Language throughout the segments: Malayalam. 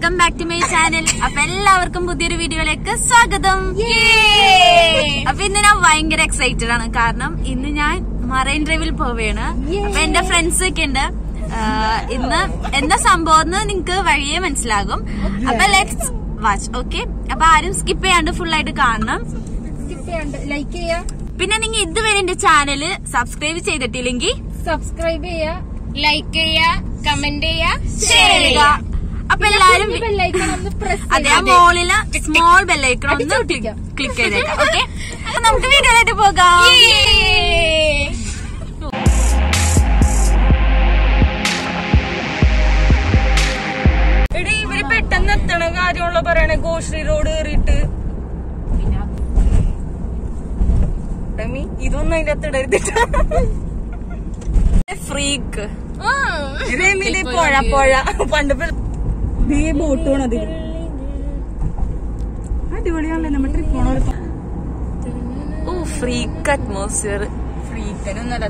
Welcome back to my channel അപ്പൊ എല്ലാവർക്കും പുതിയൊരു വീഡിയോയിലേക്ക് സ്വാഗതം അപ്പൊ ഇന്ന് ഞാൻ ഭയങ്കര എക്സൈറ്റഡ് ആണ് കാരണം ഇന്ന് ഞാൻ മറൈൻ ഡ്രൈവിൽ പോവുകയാണ് അപ്പൊ എന്റെ ഫ്രണ്ട്സ് ഒക്കെ ഉണ്ട് ആഹ് ഇന്ന് എന്താ സംഭവം എന്ന് നിങ്ങക്ക് വഴിയെ മനസ്സിലാകും അപ്പൊ ലെറ്റ്സ് വാച്ച് ഓക്കെ അപ്പൊ ആരും സ്കിപ്പ് ചെയ്യാണ്ട് ഫുൾ ആയിട്ട് കാണണം ലൈക്ക് ചെയ്യാ പിന്നെ നിങ്ങൾ ഇതുവരെ എന്റെ ചാനല് സബ്സ്ക്രൈബ് ചെയ്തിട്ടില്ലെങ്കിൽ സബ്സ്ക്രൈബ് ചെയ്യാ ലൈക്ക് ചെയ്യാ കമന്റ് ചെയ്യാ ഷെയർ ചെയ്യുക അപ്പൊ എല്ലാരും ബെല്ലൈക്കൺ ഒന്ന് പ്രസ് അതെ ആ മോളില് സ്മോൾ ബെല്ലൈക്കൺ ഒന്ന് അടിച്ചൊട്ടിക്കാം. ക്ലിക്ക് ചെയ്തേക്കാം ഓക്കെ അപ്പൊ നമുക്ക് വീഡിയോയിലേക്ക് പോകാം എടി ഇവര് പെട്ടെന്ന് എത്തണ കാര്യമുള്ള പറയണേ ഗോശ്രീ റോഡ് കയറിയിട്ട് റമി ഇതൊന്നും അതിന്റെ അകത്ത് ഇടരുതിട്ട് ഫ്രീക്ക് രമിയിലെ പുഴ പുഴ പണ്ട് ബോട്ട് പോണത് അടിപൊളിയാണല്ലേ നമ്മൾ ട്രിപ്പ് പോണ ഓ ഫ്രീക്ക് അറ്റ്മോസ്ഫിയർ ഫ്രീക്കനൊന്നല്ല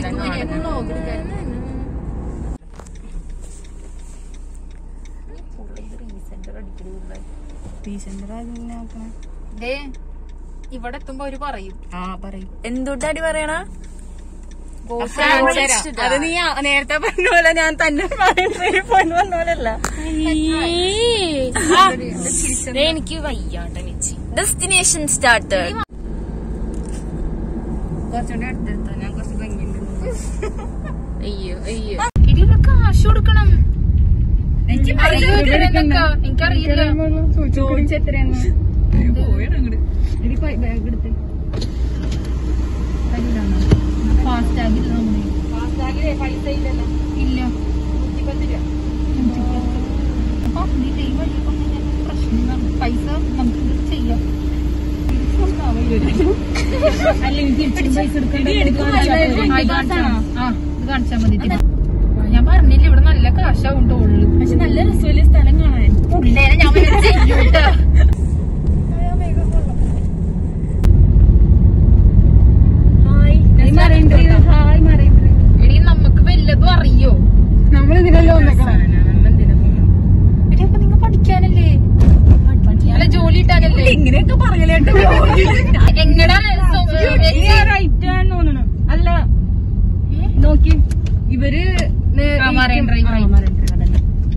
ഇവിടെ എത്തുമ്പോ ഒരു പറയും ആ പറയും എന്തുട്ടാടി പറയണ അത് നീ ആ- നേരത്തെ പറഞ്ഞ പോലെ ഞാൻ തന്നെ പോയിന്റ് വന്ന പോലല്ല എനിക്ക് വയ്യാണ്ട വെച്ച് ഡെസ്റ്റിനേഷൻ സ്റ്റാർട്ടർ കുറച്ചുകൂടി അടുത്തെടുത്തോ ഞാൻ കുറച്ച് ഭംഗിയുണ്ട് അയ്യോ അയ്യോ ഇടി കാശ് കൊടുക്കണം എനിക്കറിയില്ല ചോദിച്ചെത്രയാന്ന് ബാഗ് എടുത്ത് ഫാസ്റ്റാഗ് പൈസ ഇല്ലല്ലോ ഇല്ല നൂറ്റിപ്പത്ത് രൂപ അപ്പൊ നീ ദൈവം വഴിയപ്പോ ഞാൻ പ്രശ്നം പൈസ നമുക്ക് ഇത് ചെയ്യാം അല്ലെങ്കിൽ തിരിച്ചു പൈസ എടുക്കാൻ ആ ഇത് കാണിച്ചാ മതി ഇതിന്. ഞാൻ പറഞ്ഞില്ല ഇവിടെ നല്ല കാശാവും ടോളില് പക്ഷെ നല്ല രസമല്ലേ സ്ഥലം കാണാൻ പിള്ളേരെ ഞാൻ വല്ല ചെയ്യൂട്ടാ. ഹായ് മറൈൻഡ്രി എടീ നമുക്ക് വല്ലതും അറിയോ നമ്മളിതിനല്ലോ എടീ അപ്പൊ നിങ്ങ പഠിക്കാനല്ലേ അല്ല ജോലി ഇട്ടാകല്ലേ ഇങ്ങനെയൊക്കെ പറയലേട്ടോ എങ്ങടാ സ്വ- റൈറ്റ് ആണ് തോന്നണം അല്ല നോക്കി ഇവര് നേ- ആ, മറൈൻ ഡ്രൈവ്, ആ, റൈറ്റ്. മറൈൻ ഡ്രൈവ്, അതന്നെ.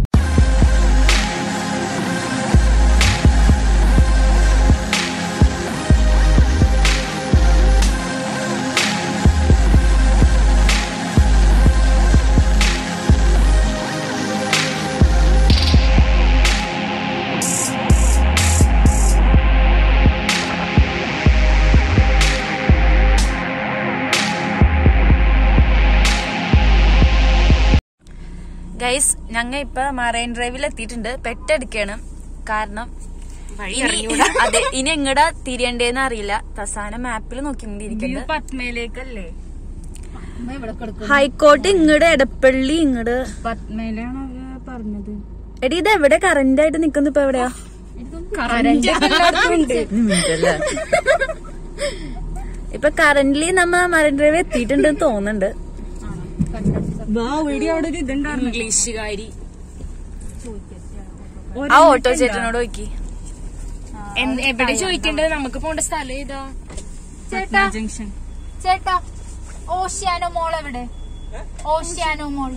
ഗൈസ് ഞങ്ങ ഇപ്പൊ മറൈൻ ഡ്രൈവിൽ എത്തിയിട്ടുണ്ട് പെട്ടെടുക്കാണ് കാരണം ഇനി അതെ ഇനി എങ്ങടാ തിരിയണ്ടേന്ന് അറിയില്ല തസാന മാപ്പിൽ നോക്കിക്കൊണ്ടിരിക്കുന്നത് പത്മയിലേക്കല്ലേ അമ്മ ഇവിടെ കിടക്കും ഹൈക്കോട്ട് ഇങ്ങട് എടപ്പള്ളി ഇങ്ങട് പത്മയിലാണ് അവര് പറഞ്ഞത് എടി ഇത് എവിടെ കറന്റ് ആയിട്ട് നിക്കുന്ന ഇപ്പൊ എവിടെയാ ഇപ്പൊ കറന്റ്ലി നമ്മ മറൈൻ ഡ്രൈവ് എത്തിയിട്ടുണ്ടെന്ന് തോന്നുന്നുണ്ട് വാ വീടി അവിടെ ഒരു ഇതുണ്ടായിരുന്നു ഇംഗ്ലീഷുകാരി ആ ഓട്ടോ ചേട്ടനോട് നോക്കി എവിടെ ചോദിക്കേണ്ടത് നമുക്ക് പോണ്ട സ്ഥലം ഏതാ ചേട്ടാ ജംഗ്ഷൻ ചേട്ടാ ഓഷ്യാനോ മോൾ എവിടെ ഓഷ്യാനോ മോൾ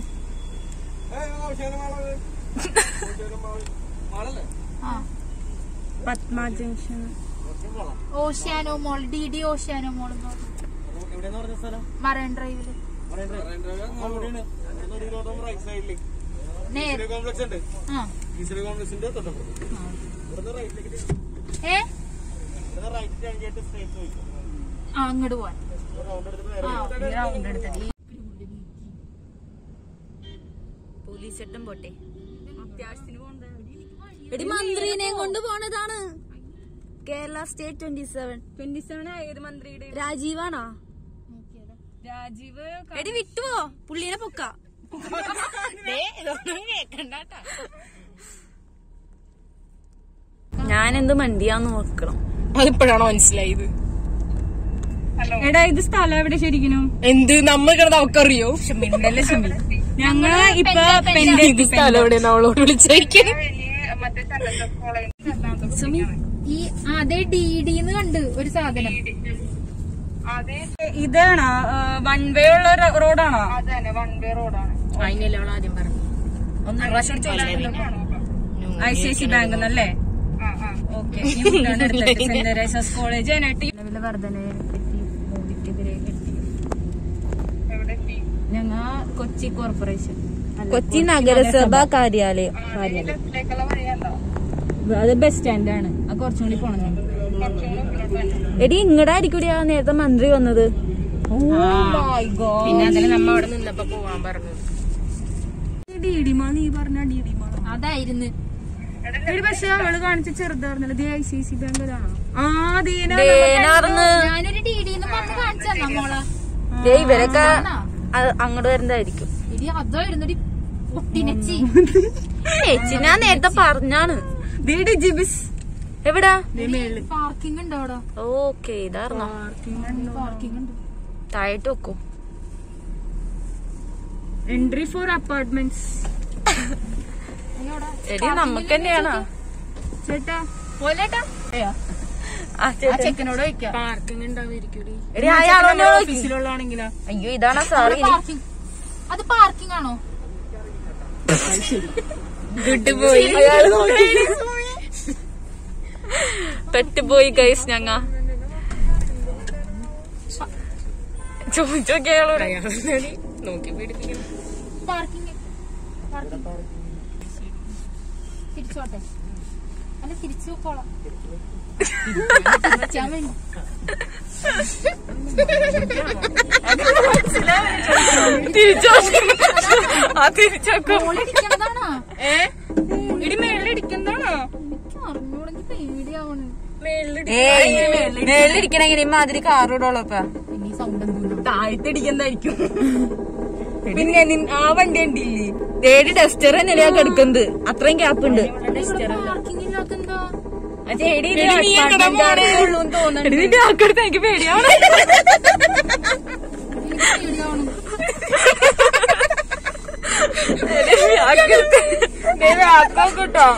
ആ Padma junction Oceano mall D D Oceano mall marine ഡ്രൈവില് നേരെ ആ ഏ ആ അങ്ങോട്ട് പോവാൻ പോലീസ് ചേട്ടൻ പോട്ടെ എടി മന്ത്രിനെ കൊണ്ട് പോണതാണ് Kerala state twenty seven twenty seven ഏത് മന്ത്രിയുടെ രാജീവാണോ രാജീവ് എടി വിട്ടുവോ പുള്ളീനെ പൊക്ക ഞാൻ എന്ത് മണ്ടിയാന്ന് നോക്കണം അതിപ്പോഴാണോ മനസ്സിലായത് എടാ ഇത് സ്ഥലം എവിടെ ശരിക്കും എന്ത് നമ്മൾ കിടന്ന് അവക്കറിയോ മിണ്ടല്ലേ ഷമി ഞങ്ങള് ഇപ്പൊ പെന്റെ സ്ഥലം എവിടെ അവളോട് വിളിച്ചേക്കും സുമി ഈ ആ, അതെ ഡി ഡിന്ന് കണ്ട് ഒരു സാധനം ഇതാണോ വൺ വേ ഉള്ള റോഡാണോ അതിനല്ലേ അവൾ ആദ്യം പറഞ്ഞു ഒന്ന് പ്രാവശ്യം I C I C bank എന്നല്ലേ ഓക്കെ സെന്റ് തെരേസസ് കോളേജ് നിലവിലെ വർധനയെ പറ്റി മോദിക്കെതിരെ എത്തി ഞങ്ങ കൊച്ചി കോർപ്പറേഷൻ അല്ല, കൊച്ചി നഗരസഭ കാര്യാലയം കാര്യാലയം അത് ബസ് സ്റ്റാൻഡ് ആണ് അത് കുറച്ചും കൂടി പോണം ഞങ്ങൾക്ക്. എടി ഇങ്ങടായിരിക്കൂടി ആ നേരത്തെ മന്ത്രി വന്നത് പിന്നെ അതിന് നമ്മ അവിടെ നിന്നപ്പോ പോവാൻ പറഞ്ഞു ഡിഡിമാ നീ പറഞ്ഞ ഡിഡിമാ അതായിരുന്നു എടി പക്ഷെ അവള് കാണിച്ച ചെറുതായിരുന്നല്ലോ ദേ ഐ സി സി ബാങ്ക് അതാണോ ആ ദീന ഞാനൊരു ഡി ഡിന്ന് പറഞ്ഞ് കാണിച്ചു തന്നാ മോളെ ദേ ഇവരൊക്കെ അ- അങ്ങോട്ട് വരുന്നതായിരിക്കും ഇടി അതായിരുന്നു ഒരു പൊട്ടിനച്ചി ചേച്ചി ഞാൻ നേരത്തെ പറഞ്ഞാണ് ദേ ഡിജിബിസ് എവിടാ പാർക്കിംഗ് ഉണ്ടോ അവിടെ ഓക്കെ ഇതാർന്നോ പാർക്കിംഗ് ഉണ്ട് താഴോട്ട് വെക്കോ എൻട്രി ഫോർ അപ്പാർട്ട്മെന്റ്സ് എടി നമുക്ക് തന്നെയാണോ ചേട്ടാ പോലേട്ടാ ആ ആ ചേട്ടാ ചെക്കനോട് ചോദിക്കാം പാർക്കിംഗ് ഉണ്ടാവുമായിരിക്കും എടി അയാളോട് ചോദിക്ക്. ഓഫീസിലുള്ളതാണെങ്കിലോ അയ്യോ ഇതാണോ സാറി പാർക്കിംഗ് അത് പാർക്കിംഗ് ആണോ വിട്ടുപോയി അയാള് നോക്കി പെട്ടുപോയി ഗൈസ് ഞങ്ങ ചോദിച്ചോക്കെ അയാളോട് നോക്കി പേടിപ്പിക്കണം പാർക്കിംഗ് പാർക്കിംഗ് തിരിച്ചോട്ടെ അല്ല തിരിച്ചു പോക്കോളാം തിരിച്ചാൻ വേണ്ടി തിരിച്ചോ ആ തിരിച്ചോക്കോ മോളിടിക്കണതാണോ ഏ ഇടി മേളിടിക്കുന്നതാണോ എനിക്ക് അറിഞ്ഞൂടെങ്കിൽ പേടിയാവണ് ഏയ് മേളിലിരിക്കണെങ്കിലും ഇമാതിരി കാർ ഇടോളൂ ഇപ്പൊ പിന്നെ ഈ സൗണ്ട് എന്തോ താഴ്ത്തടിക്കുന്നതായിരിക്കും പിന്നെ നിൻ- ആ വണ്ടി ഉണ്ടില്ലേ തേടി ഡസ്റ്റർ തന്നെയാ കിടക്കുന്നത് അത്രയും ഗ്യാപ്പ് ഉണ്ട് പാർക്കിംഗ് ഇല്ലാത്തെന്താ തോന്നുന്നു ഇതിന്റെ ആൾക്കടുത്ത് എനിക്ക് പേടിയാണ് എനിക്ക് പേടിയാവണ് കേട്ടോ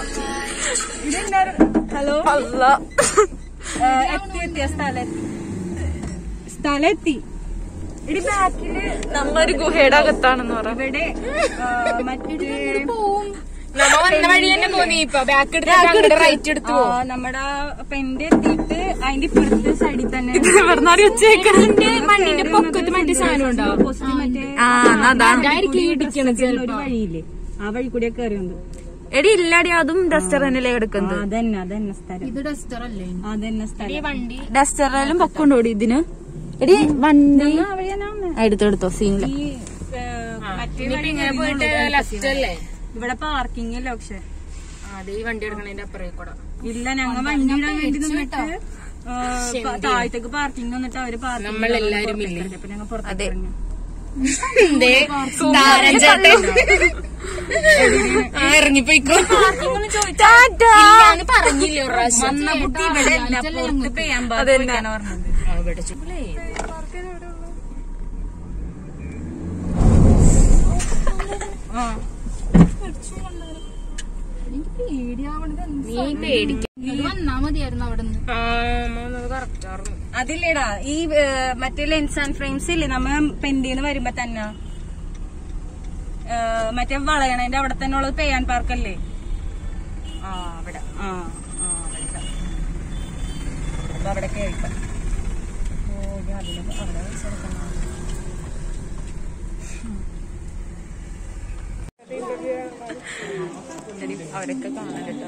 ഹലോ അല്ല എത്തി എത്തിയ സ്ഥലത്തി സ്ഥലത്തി ഇടി ബാക്കില് നമ്മ ഒരു ഗുഹയുടെ അകത്താണെന്ന് പറ ഇവിടെ ആ, മറ്റേ പോവും നമ്മ വന്ന വഴി തന്നെ പോന്നി ഇപ്പൊ ബാക്ക് എടുത്ത് റൈറ്റ് എടുത്തു നമ്മുടെ പെന്റെ എത്തിയിട്ട് അതിന്റെ ഇപ്പുറത്തെ സൈഡിൽ തന്നെ ഇവിടുന്നാടി വെച്ചേക്കണേ മണ്ണിന്റെ പൊക്കത്ത് മറ്റേ സാധനം ഉണ്ടാവും മറ്റേ ആ എന്നാ അതാണ് ഒരു വഴിയില്ലേ ആ വഴി കൂടിയൊക്കെ കയറിയുണ്ട് എടി ഇല്ലാടി അതും ഡസ്റ്റർ തന്നെയല്ലേ കിടക്കുന്നത് അതന്നെ അതന്നെ സ്ഥലം ഇത് ഡസ്റ്റർ അല്ലേ അതന്നെ സ്ഥലം വണ്ടി ഡസ്റ്ററിലും പൊക്കുണ്ടോടി ഇതിന് എടി വണ്ടി ആ വഴി തന്നെ വന്നേ. ആ, എടുത്തെടുത്തോ സീനില്ല ഈ ഏ, മറ്റേ വഴി കയറി അല്ലേ ഇവിടെ പാർക്കിംഗ് ഇല്ല പക്ഷെ അതെ ഈ വണ്ടി എടുക്കണതിന്റെ അപ്പുറേ കൂടെ ഇല്ല ഞങ്ങൾ വണ്ടി ഇടാൻ വേണ്ടി നിന്നിട്ട് ആ, പ- താഴത്തേക്ക് പാർക്കിംഗ് വന്നിട്ട് അവര് പാർക്കിംഗ് നമ്മളെല്ലാരും അപ്പൊ ഞങ്ങൾ പുറത്തേക്ക് ഇറങ്ങി. ഇറങ്ങിപ്പോയിക്കോ ടാറ്റാ. പറഞ്ഞില്ലേ ഒരു പ്രാവശ്യം വന്ന കുട്ടി ഇവിടെ ഇല്ല പുറത്ത് പെയ്യാൻ അതന്നെ. പാടില്ല പറഞ്ഞത് ഇവിടെ ചുമ്മാ ആ എനിക്ക് പേടിയാവണത് എന്ത് നീ പേടിക്ക ഇത് വന്നാ മതിയായിരുന്നു അവിടെ നിന്ന് കറക്റ്റ് ആയിരുന്നു അതില്ലേടാ ഈ ഏ, മറ്റേ ലെൻസ് ആൻഡ് ഫ്രെയിംസ് ഇല്ലേ നമ്മ പെന്റിന്ന് വരുമ്പോ തന്നെ ഏ, മറ്റേ വളയണേന്റെ അവിടെ തന്നെ ഉള്ളത് പെയ്യാൻ പാർക്കല്ലേ ആ അവിടെ ആ ആ അവിടെ അപ്പൊ അവിടെ കേൾക്കാം ഓ ഞാൻ അതിന് അവിടെ പൈസ കൊടുക്കണം. അവരൊക്കെ കാണാൻ കേട്ടോ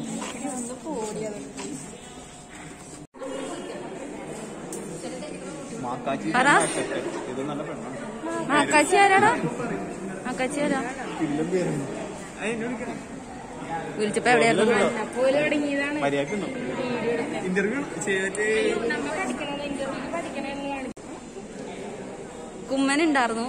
പറ. ആക്കാച്ചി ആരാടാ ആക്കാച്ചി ആരാ വിളിച്ചപ്പോ എവിടെയായിരുന്നു ഇന്റർവ്യൂ ചെയ്തിട്ട് കുമ്മനുണ്ടായിരുന്നു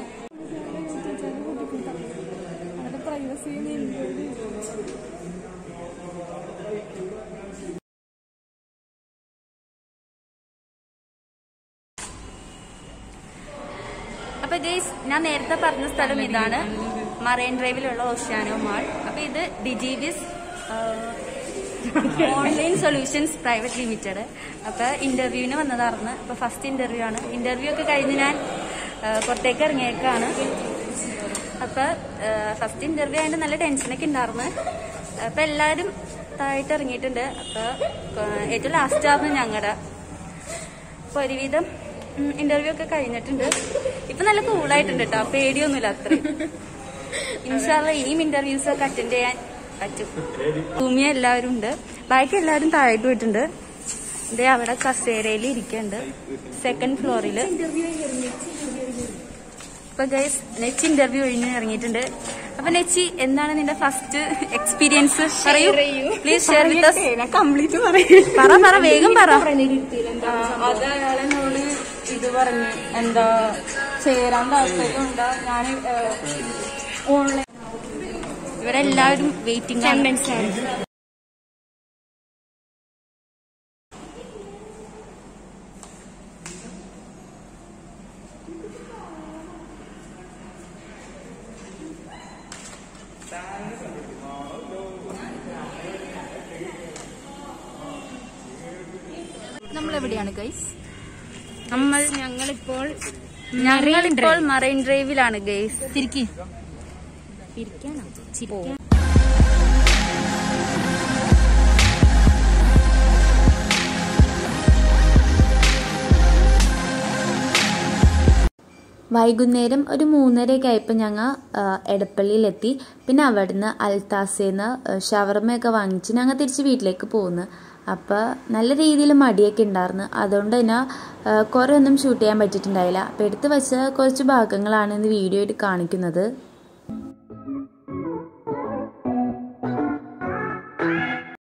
അപ്പൊ ഗൈസ് ഞാൻ നേരത്തെ പറഞ്ഞ സ്ഥലം ഇതാണ് മറൈൻ ഡ്രൈവിലുള്ള ഓഷ്യാനോ മാൾ അപ്പൊ ഇത് Digivis Online Solutions Private Limited അപ്പൊ ഇന്റർവ്യൂവിന് വന്നതായിരുന്നു അപ്പൊ ഫസ്റ്റ് ഇന്റർവ്യൂ ആണ് ഇന്റർവ്യൂ ഒക്കെ കഴിഞ്ഞ് ഞാൻ ആ, പുറത്തേക്ക് ഇറങ്ങിയേക്കാണ് അപ്പൊ ഫസ്റ്റ് ഇന്റർവ്യൂ ആയതുകൊണ്ട് നല്ല ടെൻഷനൊക്കെ ഉണ്ടായിരുന്നു അപ്പൊ എല്ലാവരും താഴായിട്ട് ഇറങ്ങിയിട്ടുണ്ട് അപ്പൊ ആ, ഏറ്റവും ലാസ്റ്റ് ആയിരുന്നു ഞങ്ങളുടെ അപ്പൊ ഒരുവിധം ഇന്റർവ്യൂ ഒക്കെ കഴിഞ്ഞിട്ടുണ്ട് ഇപ്പൊ നല്ല കൂളായിട്ടുണ്ട് കേട്ടോ പേടിയൊന്നുമില്ല അത്രയും ഇൻഷാല്ല ഇനിയും ഇന്റർവ്യൂസ് ഒക്കെ അറ്റൻഡ് ചെയ്യാൻ പറ്റും ഭൂമി എല്ലാവരും ഉണ്ട് ബാക്കി എല്ലാവരും താഴോട്ട് പോയിട്ടുണ്ട് ഇതേ അവിടെ കസേരയിൽ ഇരിക്കുന്നുണ്ട് സെക്കൻഡ് ഫ്ലോറില് ഇപ്പൊ ഗൈസ് നെച്ച് ഇന്റർവ്യൂ കഴിഞ്ഞ് ഇറങ്ങിയിട്ടുണ്ട് അപ്പൊ നെച്ചി എന്താണ് നിന്റെ ഫസ്റ്റ് എക്സ്പീരിയൻസ് പറയൂ പ്ലീസ് ഷെയർ വിത്ത് കംപ്ലീറ്റ് പറയും പറ പറ വേഗം പറ അത് അയാളെന്നോട് ഇത് പറഞ്ഞു എന്താ ചേരാൻ താല്പര്യമുണ്ടോ ഞാൻ ഓൺലൈൻ ഇവിടെ എല്ലാവരും വെയിറ്റിംഗ് ആണ് നമ്മൾ എവിടെയാണ് ഗൈസ് നമ്മൾ ഞങ്ങളിപ്പോൾ ഞങ്ങളിപ്പോൾ മറൈൻ ഡ്രൈവിലാണ് ഗൈസ് തിരിക്കി വൈകുന്നേരം ഒരു മൂന്നരയൊക്കെ ആയപ്പോൾ ഞങ്ങൾ എടപ്പള്ളിയിലെത്തി പിന്നെ അവിടുന്ന് അൽത്താസേന്ന് ഷവർമയൊക്കെ വാങ്ങിച്ച് ഞങ്ങൾ തിരിച്ച് വീട്ടിലേക്ക് പോകുന്നു അപ്പോൾ നല്ല രീതിയിൽ മടിയൊക്കെ ഉണ്ടായിരുന്നു അതുകൊണ്ട് തന്നെ കുറേ ഒന്നും ഷൂട്ട് ചെയ്യാൻ പറ്റിയിട്ടുണ്ടായില്ല അപ്പോൾ എടുത്ത് വെച്ച കുറച്ച് ഭാഗങ്ങളാണ് ഇന്ന് വീഡിയോ ആയിട്ട് കാണിക്കുന്നത്